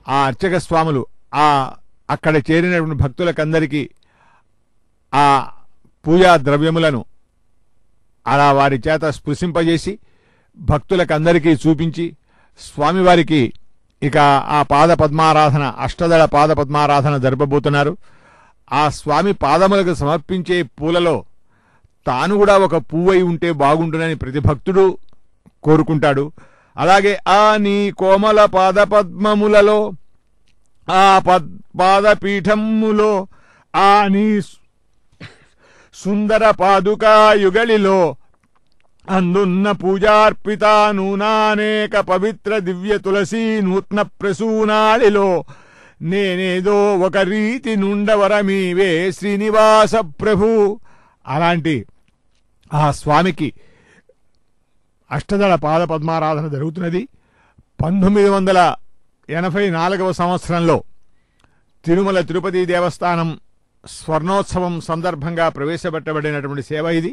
ఆ అర్చక స్వాములు ఆ అక్కడ చేరినటువంటి భక్తులకందరికీ ఆ పూజా ద్రవ్యములను అలా వారి చేత స్పృశింపజేసి భక్తులకందరికీ చూపించి స్వామివారికి ఇక ఆ పాద పద్మారాధన అష్టదళ పాద పద్మారాధన జరపబోతున్నారు ఆ స్వామి పాదములకు సమర్పించే పూలలో తాను కూడా ఒక పువ్వై ఉంటే బాగుంటుందని ప్రతి భక్తుడు కోరుకుంటాడు అలాగే ఆ నీ కోమల పాద పద్మములలో ఆ పద్ పాదపీఠములో ఆ నీ సుందర పాదుకా యుగళిలో అందున్న పూజార్పిత నూనానేక పవిత్ర దివ్య తులసీ నూత్న ప్రసూనాళిలో నేనేదో ఒక రీతి నుండవరమీవే శ్రీనివాస ప్రభు అలాంటి ఆ స్వామికి అష్టదళ పాద పద్మారాధన జరుగుతున్నది పంతొమ్మిది వందల ఎనభై నాలుగవ సంవత్సరంలో తిరుమల తిరుపతి దేవస్థానం స్వర్ణోత్సవం సందర్భంగా ప్రవేశపెట్టబడినటువంటి సేవ ఇది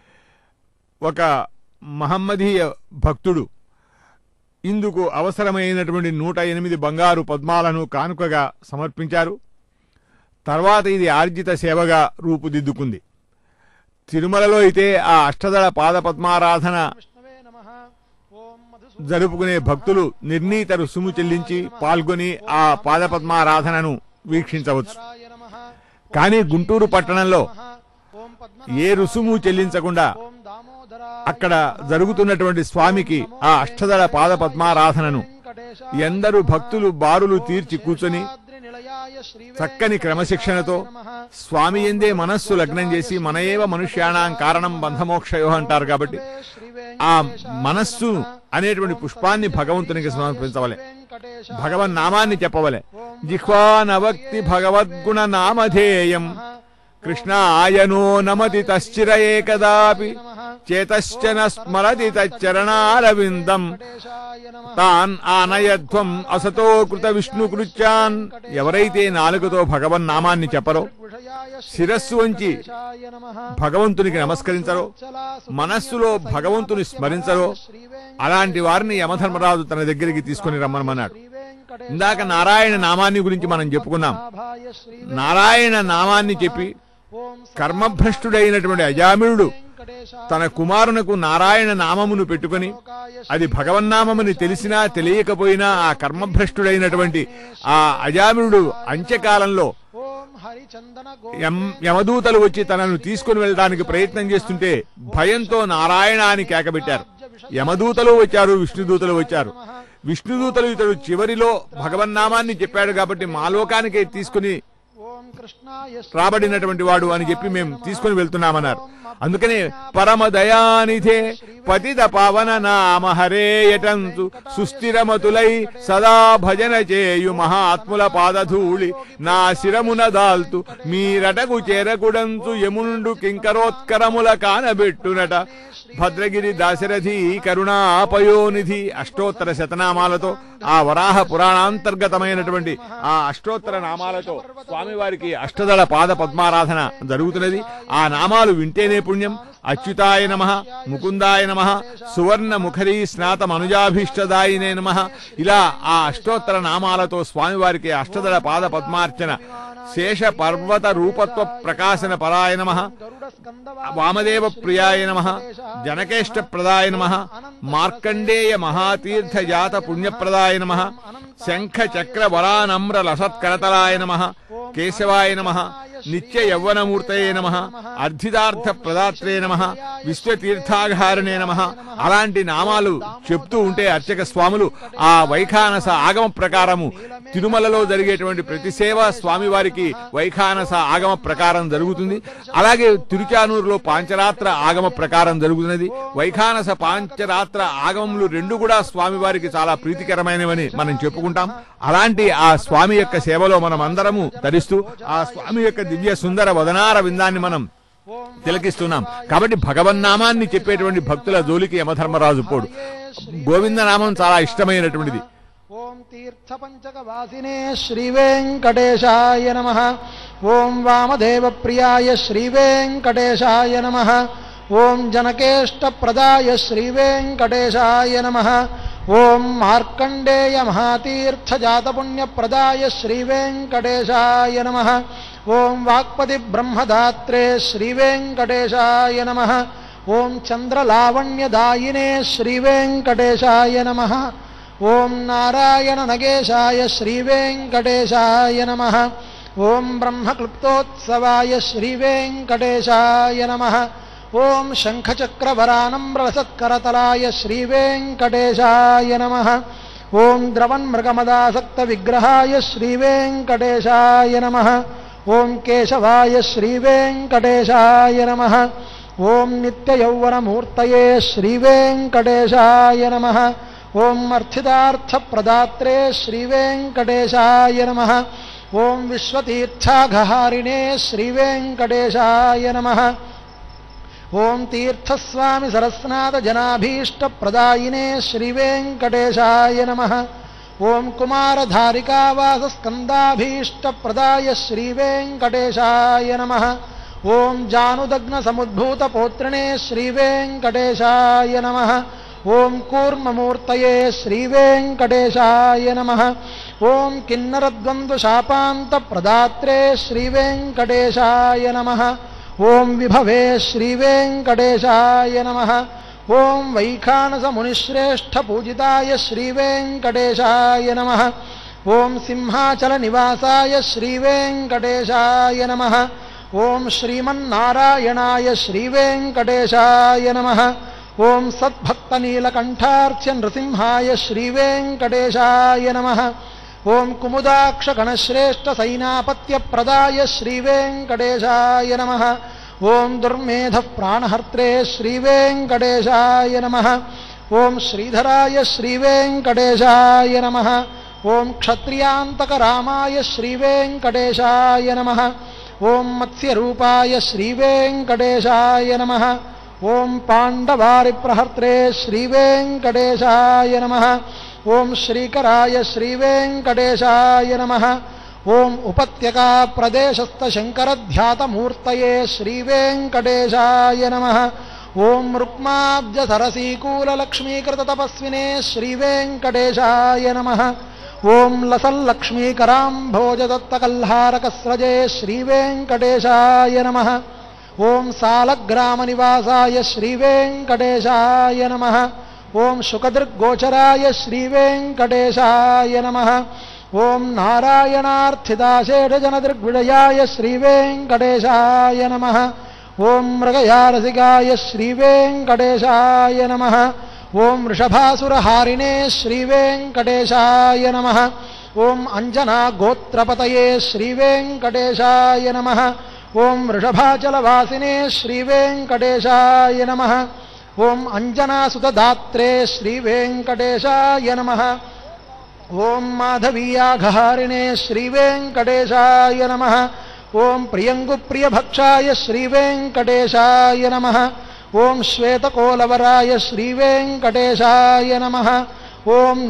ఒక మహమ్మదీయ భక్తుడు ఇందుకు అవసరమైనటువంటి నూట ఎనిమిది బంగారు పద్మాలను కానుకగా సమర్పించారు తర్వాత ఇది ఆర్జిత సేవగా రూపుదిద్దుకుంది తిరుమలలో అయితే ఆ అష్టదళ పాద పద్మారాధన విష్ణవే నమః ఓం మధుసూదనాయ జరుపుకునే భక్తులు నిర్ణీత రుసుము చెల్లించి పాల్గొని ఆ పాద పద్మారాధనను వీక్షించవచ్చు నమః కానీ గుంటూరు పట్టణంలో ఓం పద్మ ఏ రుసుము చెల్లించకుండా ఓం దామోదర అక్కడ జరుగుతున్నటువంటి స్వామికి ఆ అష్టదళ పాద పద్మారాధనను ఎందరు భక్తులు బారులు తీర్చి కూర్చొని చక్కని క్రమశిక్షణతో స్వామి ఎందే మనస్సు లగ్నం చేసి మనయేవ మనుష్యాణం కారణం బంధమోక్షయో అంటారు కాబట్టి ఆ మనస్సు అనేటువంటి పుష్పాన్ని భగవంతునికి సమర్పించవలే భగవన్ నామాన్ని చెప్పవలే జిహ్వానవక్తి భగవద్గుణ నామధేయం కృష్ణాయనో నమతి తశ్చిర ఏకదాపి చేతశ్చన స్మరతి తచ్చరణారవిందం తాన్ ఆనయధ్వం అసతో కృత విష్ణు కృత్యాన్ ఎవరైతే నాలుగుతో భగవన్ నామాన్ని చెప్పరో శిరస్సు వంచి భగవంతునికి నమస్కరించరో మనస్సులో భగవంతుని స్మరించరో అలాంటి వారిని యమధర్మరాజు తన దగ్గరికి తీసుకుని రమ్మనమన్నాడు ఇందాక నారాయణ నామాన్ని గురించి మనం చెప్పుకున్నాం నారాయణ నామాన్ని చెప్పి కర్మభ్రష్టుడైనటువంటి అజామిళుడు తన కుమారునకు నారాయణ నామమును పెట్టుకుని అది భగవన్నామముని తెలిసినా తెలియకపోయినా ఆ కర్మభ్రష్టుడైనటువంటి ఆ అజామిళుడు అంత్యకాలంలో యం- యమదూతలు వచ్చి తనను తీసుకుని వెళ్ళడానికి ప్రయత్నం చేస్తుంటే భయంతో నారాయణ అని కేకబెట్టారు యమదూతలు వచ్చారు విష్ణుదూతలు వచ్చారు విష్ణుదూతలు ఇతడు చివరిలో భగవన్నామాన్ని చెప్పాడు కాబట్టి మా లోకానికే తీసుకుని రాబడినటువంటి వాడు అని చెప్పి మేము తీసుకుని వెళ్తున్నామన్నారు అందుకనే పరమ దయానిధే పతిత పవన నామ హరేయటంతు సుస్థిరమతులై సదా భజన చేయు మహాత్ముల పాదధూళి నా శిరమున దాల్తు మీరటకు చేరకుడంతు యమునుండు కింకరోత్కరముల కానబెట్టునట భద్రగిరి దాశరథి కరుణాపయోనిధి అష్టోత్తర శతనామాలతో ఆ వరాహ పురాణాంతర్గతమైనటువంటి ఆ అష్టోత్తర నామాలతో స్వామివారికి అష్టదళ పాద పద్మారాధన జరుగుతున్నది ఆ నామాలు వింటేనే పుణ్యం అచ్యుతాయ నమ ముకుందాయ నమ సువర్ణ ముఖరీ స్నాత మనుజాభీష్టదాయినే నమ ఇలా ఆ అష్టోత్తర నామాలతో స్వామివారికి అష్టదళ పాద పద్మార్చన శేష పర్వత రూపత్వ ప్రకాశన పరాయ నమ వామదేవ ప్రియాయ నమ జనకేష్ట ప్రదాయ నమ మార్కండేయ మహాతీర్థ జాత పుణ్యప్రదాయ నమ శంఖ చక్ర వరానమ్ర లసత్కరతలాయ నమ కేశవాయ నమ నిత్య యవ్వనమూర్తయే నమ అర్ధితార్థ ప్రదాత్రే నమ విశ్వతీర్థాఘారణే నమ అలాంటి నామాలు చెప్తూ ఉంటే అర్చక స్వాములు ఆ వైఖానస ఆగమ ప్రకారము తిరుమలలో జరిగేటువంటి ప్రతి సేవ స్వామివారికి వైఖానస ఆగమ ప్రకారం జరుగుతుంది అలాగే తిరుచానూరులో పాంచరాత్ర ఆగమ ప్రకారం జరుగుతున్నది వైఖానస పాంచరాత్ర ఆగమములు రెండు కూడా స్వామివారికి చాలా ప్రీతికరమైనవని మనం చెప్పుకుంటాం అలాంటి ఆ స్వామి యొక్క సేవలో మనం అందరము ధరిస్తూ ఆ స్వామి యొక్క దివ్య సుందర వదనార విందాన్ని మనం తిలకిస్తున్నాం కాబట్టి భగవన్నామాన్ని చెప్పేటువంటి భక్తుల జోలికి యమధర్మరాజు పోడు గోవిందనామం చాలా ఇష్టమైనటువంటిది ఓం తీర్థపంచకవాసినే శ్రీవేంకటేశాయ నమ ఓం వామదేవ ప్రియాయ శ్రీవేంకటేశాయ నమ ఓం జనకేష్టప్రదాయ శ్రీవేంకటేశాయ నమ ఓం మార్కండేయ మహాతీర్థజాతపుణ్యప్రదాయ శ్రీవేంకటేశాయ నమ ఓం వాక్పతి బ్రహ్మదాత్రే శ్రీవేంకటేశాయ నమ ఓం చంద్రలావణ్యదాయినే శ్రీవేంకటేశాయ నమ ఓం నారాయణ నగేశాయ శ్రీవేంకటేశాయ నమ ఓం బ్రహ్మక్లుప్తోత్సవాయ శ్రీవేంకటేశాయ నమ ఓం శంఖచక్రవరానంబ్రసత్కరతలాయ శ్రీవేంకటేశాయ నమ ఓం ద్రవన్మృగమదాసక్తవిగ్రహాయ శ్రీవేంకటేశాయ నమ ఓం కేశవాయ శ్రీవేంకటేశాయ నమ ఓం నిత్యయౌవనమూర్తయే శ్రీవేంకటేశాయ నమ ఓం అర్థితార్థప్రదాత్రే శ్రీవేంకటేశాయ నమ ఓం విశ్వతీర్థాఘహారిణే శ్రీవేంకటేశాయ నమ ఓం తీర్థస్వామి సరస్నాథ జనాభీష్టప్రదాయినే శ్రీవేంకటేశాయ నమ ఓం కుమారధారికావాసస్కందాభీష్టప్రదాయ శ్రీవేంకటేశాయ నమ ఓం జానుదగ్న సముద్భూత పోత్రిణే శ్రీవేంకటేశాయ నమ ఓం కూర్మమూర్తయే శ్రీవేంకటేశాయ నమ ఓం కిన్నరద్వంద్వశాపాంత ప్రదాత్రే శ్రీవేంకటేశాయ నమ ఓం విభవే శ్రీవేంకటేశాయ నమ ఓం వైఖానసమునిశ్రేష్ఠ పూజితాయ శ్రీవేంకటేశాయ నమ ఓం సింహాచల నివాసాయ శ్రీవేంకటేశాయ నమ ఓం శ్రీమన్నారాయణాయ శ్రీవేంకటేశాయ నమ ఓం సద్భక్తనీలకంఠార్చ్య నృసింహాయ శ్రీవేంకటేశాయ నమ ఓం కుముదాక్షగణశ్రేష్ఠ సైనాపత్యప్రదాయ శ్రీవేంకటేశాయ నమ ఓం దుర్మేధ ప్రాణహర్త్రే శ్రీవేంకటేశాయ నమ ఓం శ్రీధరాయ శ్రీవేంకటేశాయ నమ ఓం క్షత్రియాంతకరామాయ శ్రీవేంకటేశాయ నమ ఓం మత్స్యరూపాయ శ్రీవేంకటేశాయ నమ ఓం పాండవారిప్రహర్త్రే శ్రీవేంకటేశాయ నమ ఓం శ్రీకరాయ శ్రీవేంకటేశాయ నమ ఓం ఉపత్యకా ప్రదేశస్థ శంకరధ్యాతమూర్తయే శ్రీవేంకటేశాయ నమ ఓం రుక్మాబ్జ సరసీకూలలక్ష్మీకృత తపస్వినే శ్రీవేంకటేశాయ నమ ఓం లసల్లక్ష్మీకరాంభోజదత్తకల్హారకస్రజే శ్రీవేంకటేశాయ నమ ఓం సాలగ్రామనివాసాయ శ్రీవేంకటేశాయ నమ ఓం శుకదృగ్గోచరాయ శ్రీవేంకటేశాయ నమ ఓం నారాయణార్థిదాశేషజనదృగ్విజయాయ శ్రీవేంకటేశాయ నమ ఓం మృగయారసికాయ శ్రీవేంకటేశాయ నమ ఓం వృషభాసురహారిణే శ్రీవేంకటేశాయ నమ ఓం అంజనా గోత్రపతయే శ్రీవేంకటేశాయ నమ ఓం వృషభాచలవాసినే శ్రీవేంకటేశాయ నమ ఓం అంజనాసుతదాత్రే శ్రీవేంకటేశాయ నమ ఓం మాధవీయాఘహారిణే శ్రీవేంకటేశాయ నమ ఓం ప్రియంగుప్రియభక్షాయ శ్రీవేంకటేశాయ నమ ఓం శ్వేతకోలవరాయ శ్రీవేంకటేశాయ నమ ఓం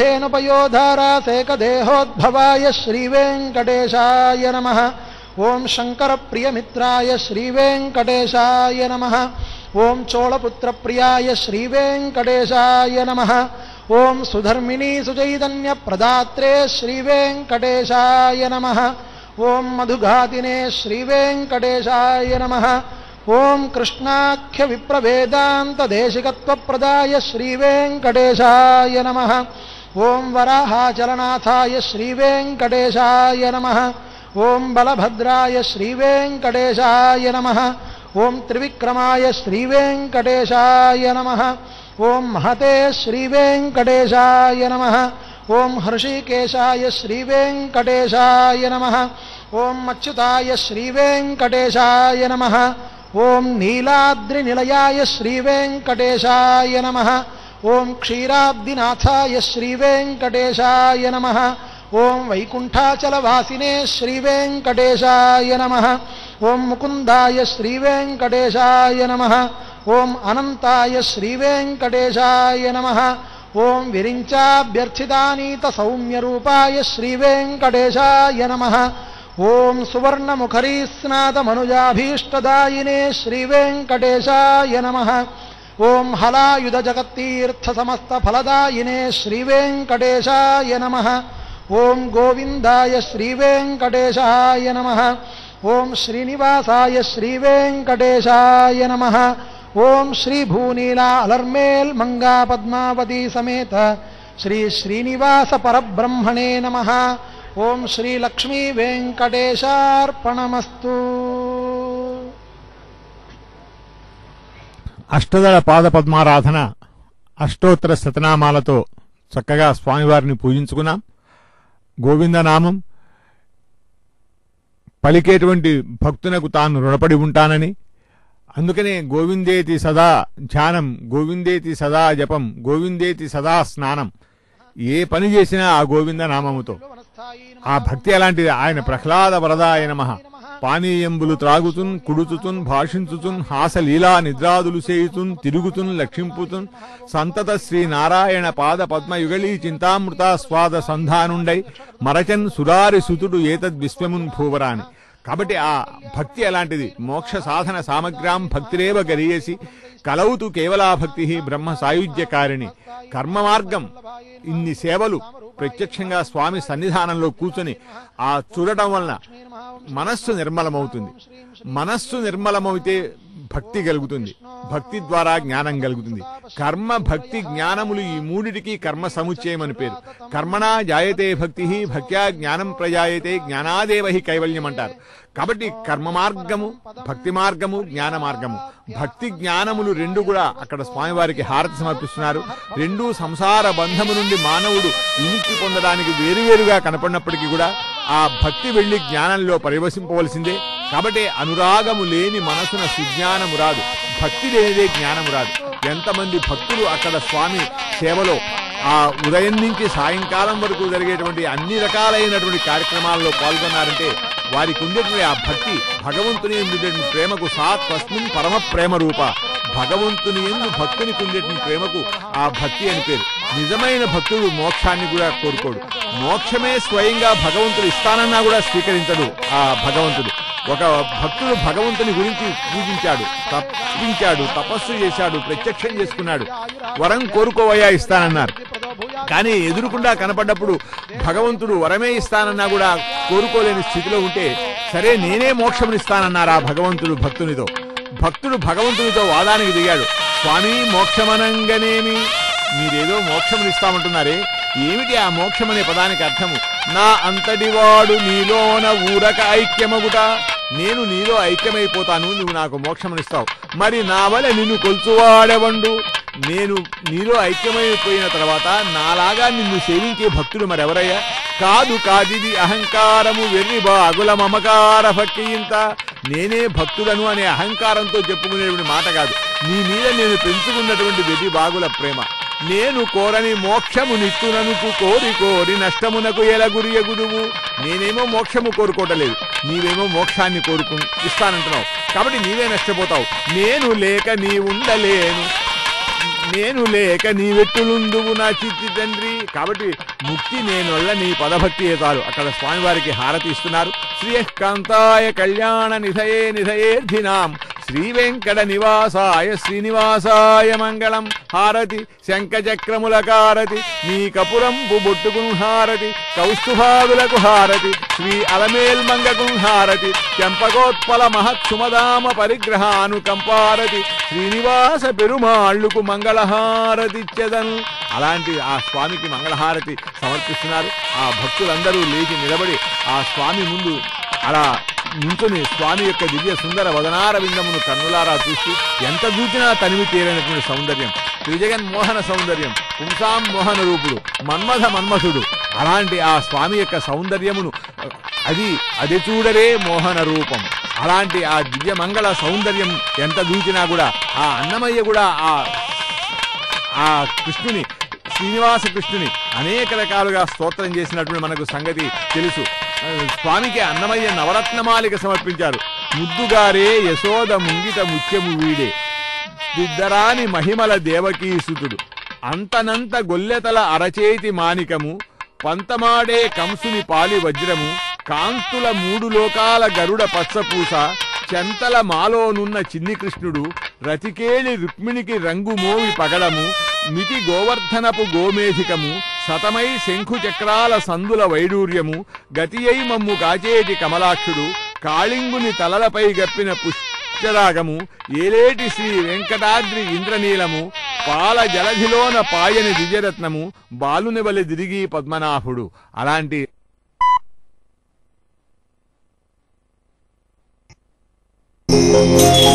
నీలధేనుపయోధారాసేకదేహోద్భవాయ శ్రీవేంకటేశాయ నమ ఓం శంకరప్రియమిత్రాయ శ్రీవేంకటేశాయ నమ ఓం చోళపుత్రప్రియాయ శ్రీవేంకటేశాయ నమ ఓం సుధర్మిణీ సుచైతన్యప్రదాత్రే శ్రీవేంకటేశాయ నమ ఓం మధుఘాతినే శ్రీవేంకటేశాయ నమ ఓం కృష్ణాఖ్య విప్రవేదాంతదేశికత్వప్రదాయ శ్రీవేంకటేశాయ నమ ఓం వరాహాచలనాథాయ శ్రీవేంకటేశాయ నమ ఓం బలభద్రాయ శ్రీవేంకటేశాయ నమ ఓం త్రివిక్రమాయ శ్రీవేంకటేశాయ నమ ఓం మహతే శ్రీవేంకటేశాయ నమ ఓం హృషికేశాయ శ్రీవేంకటేశాయ నమ ఓం అచ్యుతాయ శ్రీవేంకటేశాయ నమ ఓం నీలాద్రినిలయాయ శ్రీవేంకటేశాయ నమ ఓం క్షీరాబ్దినాథాయ శ్రీవేంకటేశాయ నమ ఓం వైకుంఠాచలవాసినే శ్రీవేంకటేశాయ నమ ఓం ముకుందాయ శ్రీవేంకటేశాయ నమ ఓం అనంతాయ శ్రీవేంకటేశాయ నమ ఓం విరించాభ్యర్థితానీత సౌమ్యరూపాయ శ్రీవేంకటేశాయ నమ ఓం సువర్ణముఖరీస్నాథమనుజాభీష్టదాయినే శ్రీవేంకటేశాయ నమ ఓం హలాయుధ జగత్తీర్థ సమస్త ఫలదాయినే శ్రీవేంకటేశాయ నమ ఓం గోవిందాయ శ్రీవేంకటేశాయ నమ ఓం శ్రీనివాసాయ శ్రీవేంకటేశాయ నమ ఓం శ్రీభూనీలా అలర్మేల్ మంగా పద్మావతి సమేత శ్రీ శ్రీనివాస పరబ్రహ్మణే నమ ఓం శ్రీ లక్ష్మీ వెంకటేశార్పణమస్తు అష్టదళ పాద పద్మారాధన అష్టోత్తర శతనామాలతో చక్కగా స్వామివారిని పూజించుకున్నాం గోవిందనామం పలికేటువంటి భక్తునకు తాను రుణపడి ఉంటానని అందుకనే గోవిందేతి సదా ధ్యానం గోవిందేతి సదా జపం గోవిందేతి సదా స్నానం ఏ పని చేసినా ఆ గోవింద నామముతో ఆ భక్తి అలాంటిది ఆయన ప్రహ్లాద వరదాయ నమః పానీయంబులు త్రాగుతున్ కుడుచుతున్ భాషించుతున్ హాసలీలా నిద్రాదులు చేయుతున్ తిరుగుతున్ లక్షింపుతున్ సంతత శ్రీ నారాయణ పాద పద్మ యుగళీ చింతామృత స్వాద సంధానుండై మరచన్ సురారి సుతుడు ఏతద్ విశ్వమున్ భూవరాని కాబట్టి ఆ భక్తి అలాంటిది మోక్ష సాధన సామగ్రాం భక్తిరేవ గరియేసి కలవుతూ కేవలా భక్తి బ్రహ్మ సాయుధ్యకారిణి కర్మ మార్గం ఇన్ని సేవలు ప్రత్యక్షంగా స్వామి సన్నిధానంలో కూర్చొని ఆ చూడటం వలన మనస్సు నిర్మలమవుతుంది మనస్సు నిర్మలమైతే భక్తి కలుగుతుంది భక్తి ద్వారా జ్ఞానం కలుగుతుంది కర్మ భక్తి జ్ఞానములు ఈ మూడిటికి కర్మ సముచ్చయం అని పేరు కర్మణా జాయతే భక్తి భక్త్యా జ్ఞానం ప్రజాయతే జ్ఞానాదేవహి కైవల్యం అంటారు కాబట్టి కర్మ మార్గము భక్తి మార్గము జ్ఞాన మార్గము భక్తి జ్ఞానములు రెండు కూడా అక్కడ స్వామివారికి హారతి సమర్పిస్తున్నారు రెండు సంసార బంధము నుండి మానవుడు విముక్తి పొందడానికి వేరువేరుగా కనపడినప్పటికీ కూడా ఆ భక్తి వెళ్లి జ్ఞానంలో పరివసింపవలసిందే కాబట్టి అనురాగము లేని మనసున సుజ్ఞానము రాదు భక్తి లేనిదే జ్ఞానము రాదు ఎంతమంది భక్తులు అక్కడ స్వామి సేవలో ఆ ఉదయం నుంచి సాయంకాలం వరకు జరిగేటువంటి అన్ని రకాలైనటువంటి కార్యక్రమాల్లో పాల్గొన్నారంటే వారికి ఉండేటువంటి ఆ భక్తి భగవంతుని ఉండేటువంటి ప్రేమకు సా తస్మిన్ పరమ ప్రేమ రూప భగవంతుని ఎందు భక్తునికి ఉండేటువంటి ప్రేమకు ఆ భక్తి అని పేరు నిజమైన భక్తుడు మోక్షాన్ని కూడా కోరుకోడు మోక్షమే స్వయంగా భగవంతుడు ఇస్తానన్నా కూడా స్వీకరించడు ఆ భగవంతుడు ఒక భక్తుడు భగవంతుని గురించి పూజించాడు తప్పించాడు తపస్సు చేశాడు ప్రత్యక్షం చేసుకున్నాడు వరం కోరుకోవయ్యా ఇస్తానన్నారు కానీ ఎదురుకుండా కనపడ్డప్పుడు భగవంతుడు వరమే ఇస్తానన్నా కూడా కోరుకోలేని స్థితిలో ఉంటే సరే నేనే మోక్షం ఇస్తానన్నారు ఆ భగవంతుడు భక్తునితో భక్తుడు భగవంతునితో వాదానికి దిగాడు స్వామి మోక్షమనంగనేమి మీరేదో మోక్షం ఇస్తామంటున్నారే ఏమిటి ఆ మోక్షం అనే పదానికి అర్థము నా అంతటివాడు నీలోన ఊరక ఐక్యమగుట నేను నీలో ఐక్యమైపోతాను నువ్వు నాకు మోక్షమునిస్తావు మరి నా వల్ల నిన్ను కొలుచువాడెవండు నేను నీలో ఐక్యమైపోయిన తర్వాత నాలాగా నిన్ను సేవించే భక్తుడు మరెవరయ్యా కాదు కాదిది అహంకారము వెర్రి బాగుల మమకార భక్తి ఇంత నేనే భక్తుడను అనే అహంకారంతో చెప్పుకునేటువంటి మాట కాదు నీ మీద నేను పెంచుకున్నటువంటి వెర్రి బాగుల ప్రేమ నేను కోరని మోక్షము నిత్తుననుకు కోరి కోరి నష్టమునకు ఎలగురియ గురువు నేనేమో మోక్షము కోరుకోవటలేదు నీవేమో మోక్షాన్ని కోరుకు ఇస్తానంటున్నావు కాబట్టి నీవే నష్టపోతావు నేను లేక నీ ఉండలేను నేను లేక నీ వెట్టులుందువు నా చిత్తి తండ్రి కాబట్టి ముక్తి నేనొల్ల నీ పదభక్తి చాలు అక్కడ స్వామివారికి హారతి ఇస్తున్నారు శ్రీయకాంతాయ కళ్యాణ నిధయే నిధయేర్ధినాం శ్రీ వెంకట నివాసాయ శ్రీనివాసాయ మంగళం హారతి శంఖచక్రముల కారతి నీ కపురంపు బొట్టుకున్ హారతి కౌస్తుభాదులకు హారతి శ్రీ అలమేల్ మంగకున్ హారతి చెంపకోత్పల మహత్సుమదామ పరిగ్రహానుకంపారతి శ్రీనివాస పెరుమాళ్లుకు మంగళహారతిచ్చదను అలాంటి ఆ స్వామికి మంగళహారతి సమర్పిస్తున్నారు ఆ భక్తులందరూ లేచి నిలబడి ఆ స్వామి ముందు అలా నించుని స్వామి యొక్క దివ్య సుందర వదనార విందమును కన్నులారా చూస్తూ ఎంత చూచినా తనివి తీరనటువంటి సౌందర్యం త్రిజగన్ మోహన సౌందర్యం పుంసాం మోహన రూపుడు మన్మథ మన్మథుడు అలాంటి ఆ స్వామి యొక్క సౌందర్యమును అది అది చూడరే మోహన రూపం అలాంటి ఆ దివ్య మంగళ సౌందర్యం ఎంత చూచినా కూడా ఆ అన్నమయ్య కూడా ఆ ఆ కృష్ణుని శ్రీనివాస కృష్ణుని అనేక రకాలుగా స్తోత్రం చేసినటువంటి మనకు సంగతి తెలుసు ఆ, స్వామికి అన్నమయ్య నవరత్నమాలిక సమర్పించారు ముద్దుగారే యశోద ముంగిట ముత్యము వీడే దిద్దరాని మహిమల దేవకీసుతుడు అంతనంత గొల్లెతల అరచేతి మానికము పంతమాడే కంసుని పాలి వజ్రము కాంతుల మూడు లోకాల గరుడ పచ్చపూస చెంతల మాలోనున్న చిన్ని కృష్ణుడు రతికేళి రుక్మిణికి రంగు మోవి పగడము మితి గోవర్ధనపు గోమేధికము సతమై శంఖు చక్రాల సందుల వైడూర్యము గతియై మమ్ము కాచేటి కమలాక్షుడు కాళింగుని తలలపై గప్పిన పుష్పరాగము ఏలేటి శ్రీ వెంకటాద్రి ఇంద్రనీలము పాల జలధిలోన పాయని దివ్యరత్నము బాలుని వలె దిరిగి పద్మనాభుడు అలాంటి ఓం